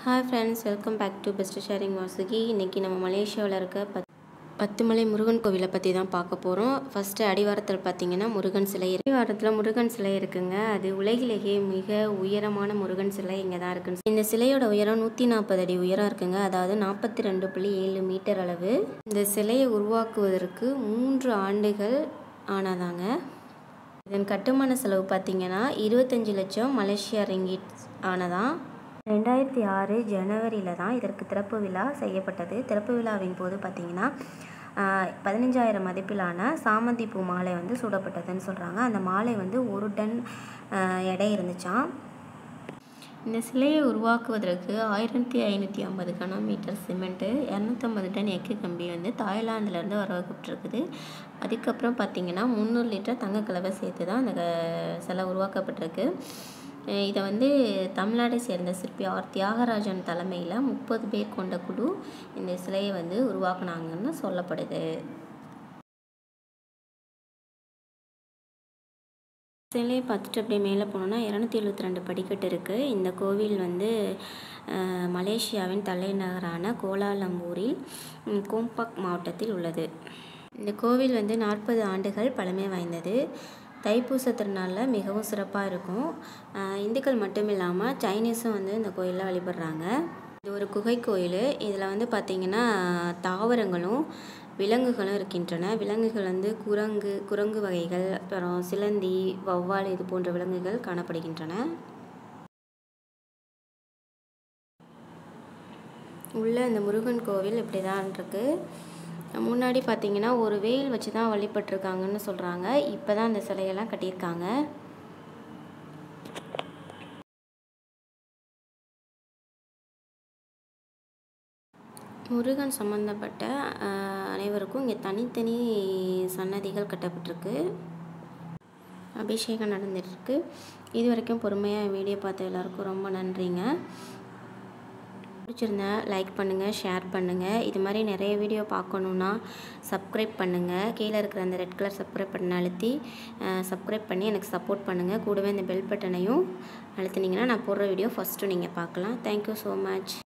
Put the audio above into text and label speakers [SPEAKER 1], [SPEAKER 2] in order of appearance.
[SPEAKER 1] Hi friends welcome back to best sharing Vasuki இன்றைக்கி நம்ம மலேசியாவில் இருக்க பத் பத்துமலை முருகன் கோவிலை பற்றி தான் பார்க்க போகிறோம் ஃபஸ்ட்டு அடிவாரத்தில் பார்த்தீங்கன்னா முருகன் சிலை இருக்கு. அடிவாரத்தில் முருகன் சிலை இருக்குங்க அது உலகிலேயே மிக உயரமான முருகன் சிலை இங்கே தான் இருக்குன்னு இந்த சிலையோட உயரம் நூற்றி நாற்பது அடி உயரம் இருக்குங்க அதாவது நாற்பத்தி ரெண்டு புள்ளி ஏழு மீட்டர் அளவு இந்த சிலையை உருவாக்குவதற்கு மூன்று ஆண்டுகள் ஆனதாங்க இதன் கட்டுமான செலவு பார்த்தீங்கன்னா இருபத்தஞ்சி லட்சம் மலேசியா ரிங்கிட் ஆனதான் ரெண்டாயிரத்தி ஆறு ஜனவரியில் தான் இதற்கு திறப்பு விழா செய்யப்பட்டது திறப்பு விழாவின் போது பார்த்தீங்கன்னா பதினஞ்சாயிரம் மதிப்பிலான சாமந்தி பூ மாலை வந்து சூடப்பட்டதுன்னு சொல்கிறாங்க அந்த மாலை வந்து ஒரு டன் ஆஹ், எடை இருந்துச்சாம் இந்த சிலையை உருவாக்குவதற்கு ஆயிரத்தி ஐநூற்றி ஐம்பது கனோமீட்டர் சிமெண்ட்டு இரநூத்தம்பது டன் எக்கு கம்பி வந்து தாய்லாந்துலேருந்து வரவக்கப்பட்டிருக்குது அதுக்கப்புறம் பார்த்தீங்கன்னா முந்நூறு லிட்டர் தங்க கலவை சேர்த்து தான் அந்த க- சிலை உருவாக்கப்பட்டிருக்கு அஹ் இதை வந்து தமிழ்நாட்டை சேர்ந்த சிற்பி ஆர் தியாகராஜன் தலைமையில் முப்பது பேர் கொண்ட குழு இந்த சிலையை வந்து உருவாக்குனாங்கன்னு சொல்லப்படுது சிலையை பார்த்துட்டு அப்படியே மேலே போனோம்னா இரநூத்தி எழுபத்தி ரெண்டு படிக்கட்டு இருக்குது இந்த கோவில் வந்து அஹ், மலேசியாவின் தலைநகரான கோலாலம்பூரில் ம், கோம்பாக் மாவட்டத்தில் உள்ளது இந்த கோவில் வந்து நாற்பது ஆண்டுகள் பழமை வாய்ந்தது தைப்பூச திருநாளில் மிகவும் சிறப்பாக இருக்கும் அஹ், இந்துக்கள் மட்டும் இல்லாமல் சைனீஸும் வந்து இந்த கோயிலில் வழிபடுறாங்க இது ஒரு குகை கோயில் இதில் வந்து பார்த்திங்கன்னா தாவரங்களும் விலங்குகளும் இருக்கின்றன விலங்குகள் வந்து குரங்கு குரங்கு வகைகள் அப்புறம் சிலந்தி வௌவால் இது போன்ற விலங்குகள் காணப்படுகின்றன உள்ள இந்த முருகன் கோவில் இப்படி தான் இருக்கு முன்னாடி பார்த்தீங்கன்னா ஒரு வேல் வச்சு தான் வழிபட்டிருக்காங்கன்னு சொல்கிறாங்க இப்போ தான் இந்த சிலையெல்லாம் கட்டியிருக்காங்க முருகன் சம்பந்தப்பட்ட அஹ், அனைவருக்கும் இங்கே தனித்தனி சன்னதிகள் கட்டப்பட்டிருக்கு அபிஷேகம் நடந்துட்டுருக்கு இது வரைக்கும் பொறுமையாக வீடியோ பார்த்த எல்லாருக்கும் ரொம்ப நன்றிங்க பிடிச்சிருந்தா லைக் பண்ணுங்கள் ஷேர் பண்ணுங்கள் இது மாதிரி நிறைய வீடியோ பார்க்கணுன்னா சப்ஸ்கிரைப் பண்ணுங்கள் கீழே இருக்கிற அந்த ரெட் கலர் சப்ஸ்கிரைப் பட்டனை அழுத்தி சப்ஸ்கிரைப் பண்ணி எனக்கு சப்போர்ட் பண்ணுங்கள் கூடவே இந்த பெல் பட்டனையும் அழுத்தினீங்கன்னா நான் போடுற வீடியோ ஃபஸ்ட்டு நீங்கள் பார்க்கலாம் தேங்க்யூ ஸோ மச்